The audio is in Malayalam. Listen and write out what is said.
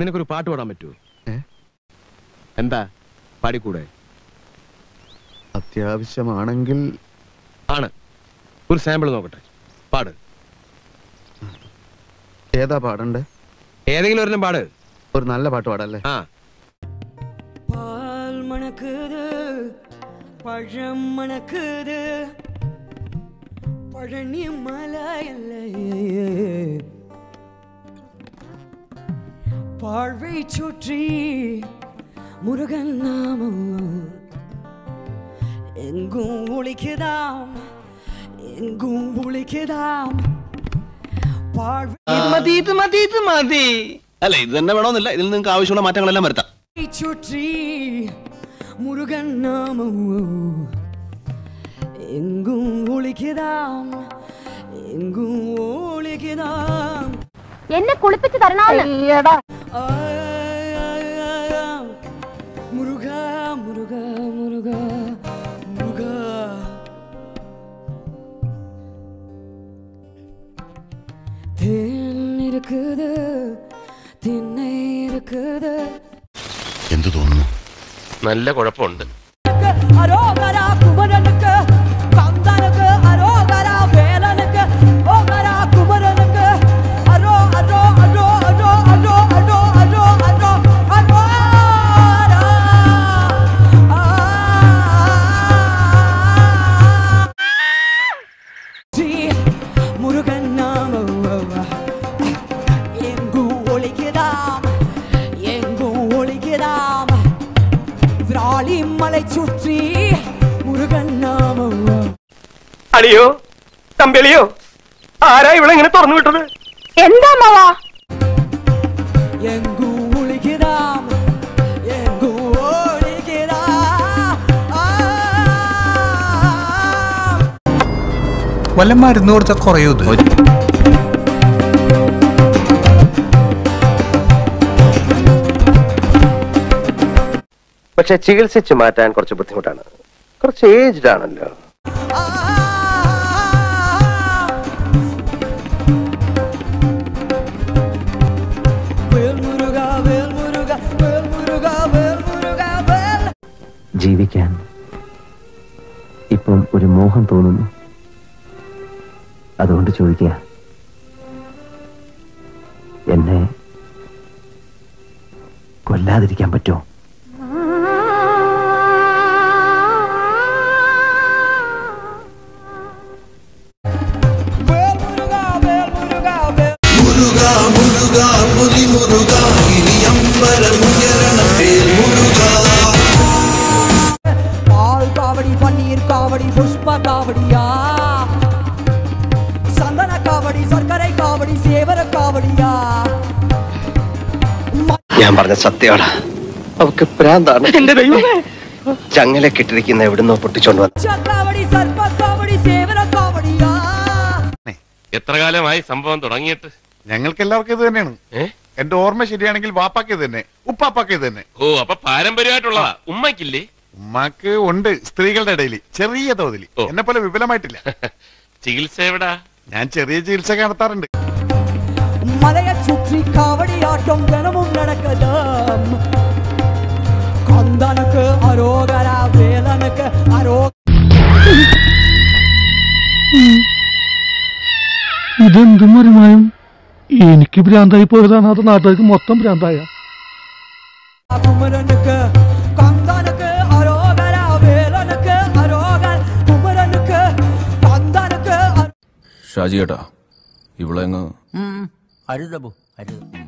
നിനക്കൊരു പാട്ട് പാടാൻ പറ്റുമോ ഏ? എന്താ പാടിക്കൂടെ അത്യാവശ്യമാണെങ്കിൽ ആണ് ഒരു സാമ്പിൾ നോക്കട്ടെ പാട് ഏതാ പാടണ്ടേ ഏതെങ്കിലും ഒരെണ്ണം പാട് ഒരു നല്ല പാട്ട് പാടല്ലേ ആ பால் மணக்குது பழம் மணக்குது பழனி மலையல்ல வாழ்வை சுற்றி முருகன் நாமம் எங்கும் ஒழிக்குதாம் எங்கும் ஒழிக்குதாம் வாழ்வை ഇത് മതി ഇത് മതി ഇത് മതി അല്ല ഇത് തന്നെ വേണമെന്നില്ല ഇതിൽ നിങ്ങൾക്ക് ആവശ്യമുള്ള മാറ്റങ്ങളെല്ലാം വരുത്താം சுற்றி முருகன் நாமம் எங்கும் ஒழிக்குதாம் எங்கும் ஒழிக்குதாம் എന്നെ കുളിപ്പിച്ച് തരണോന്ന് ஆம். முருகா முருகா முருகா முருகா தேன் இருக்குது திண்ணை இருக்குது എന്ത് തോന്നുന്നു നല്ല കുഴപ്പമുണ്ട് அரோகரா குமரனுக்கு கந்தனுக்கு அரோகரா வேலனுக்கு ஓகரா குமரனுக்கு அரோ அரோ அரோ அரோ அரோ அரோ அரோ அரோ அரோரா ஜி முருகன் நாமம் எங்கும் ஒழிக்குதாம் எங்கும் ஒழிக்குதாம் விராலி மலை சுற்றி முருகன் நாமம் അളിയോ തമ്പിളിയോ ആരാ ഇവിടെ ഇങ്ങനെ തുറന്നു വിട്ടത് എന്താ മാവാ எங்கும் ஒழிக்குதாம் எங்கும் ஒழிக்குதாம் വല്ല മരുന്ന് കൊടുത്താൽ കുറയൂ ഇത് പക്ഷെ ചികിത്സിച്ച് മാറ്റാൻ കുറച്ച് ബുദ്ധിമുട്ടാണ് കുറച്ച് ഏജ്ഡ് ആണല്ലോ வேல் முருகா வேல் முருகா வேல் முருகா வேல் முருகா வேல் ജീവിക്കാൻ ഇപ്പം ഒരു മോഹം തോന്നുന്നു അതുകൊണ്ട് ചോദിക്കുക എന്നെ കൊല്ലാതിരിക്കാൻ പറ്റുമോ வேல் முருகா வேல் முருகா வேல் பால் காவடி பன்னீர் காவடி புஷ்ப காவடியா சந்தன காவடி சர்க்கரை காவடி சேவர காவடியா ഞാൻ പറഞ്ഞ സത്യമാണ് അവക്ക് പ്രാന്താണ് എന്റെ ദൈവമേ ചങ്ങല കെട്ടിരിക്കുന്ന എവിടുന്നോ പൊട്ടിച്ചോണ്ട് വന്നു காவடி சர்ப்ப காவடி சேவர காவடியா എത്ര കാലമായി സംഭവം തുടങ്ങിയിട്ട് ഞങ്ങൾക്ക് എല്ലാവർക്കും ഇത് തന്നെയാണ് ഏ? എന്റെ ഓർമ്മ ശരിയാണെങ്കിൽ വാപ്പാക്ക് ഇത് തന്നെ ഉപ്പാപ്പാക്ക് ഇത് തന്നെ ഓ അപ്പൊ പാരമ്പര്യമായിട്ടുള്ളതാ ഉമ്മക്കില്ലേ ഉമ്മാക്ക് ഉണ്ട് സ്ത്രീകളുടെ ഇടയിൽ ചെറിയ തോതിൽ ഓ. എന്നെ പോലെ വിപുലമായിട്ടില്ല ചികിത്സ എവിടാ ഞാൻ ചെറിയ ചികിത്സ നടത്താറുണ്ട് மலைய சுற்றி காவடி ஆட்டம் தினமும் நடக்கதாம் கந்தனுக்கு அரோகரா வேலனுக்கு அரோ ഇതെന്തും മറിമായും എനിക്ക് ഭ്രാന്തായി പോയതാണ് അത് നാട്ടുകാർക്ക് മൊത്തം ഭ്രാന്തായ குமரனுக்கு கந்தனுக்கு அரோகரா வேலனுக்கு அரோகர் குமரனுக்கு கந்தனுக்கு ഷാജി കേട്ടാ ഇവളെങ്ങ് അരുതബു അരുത്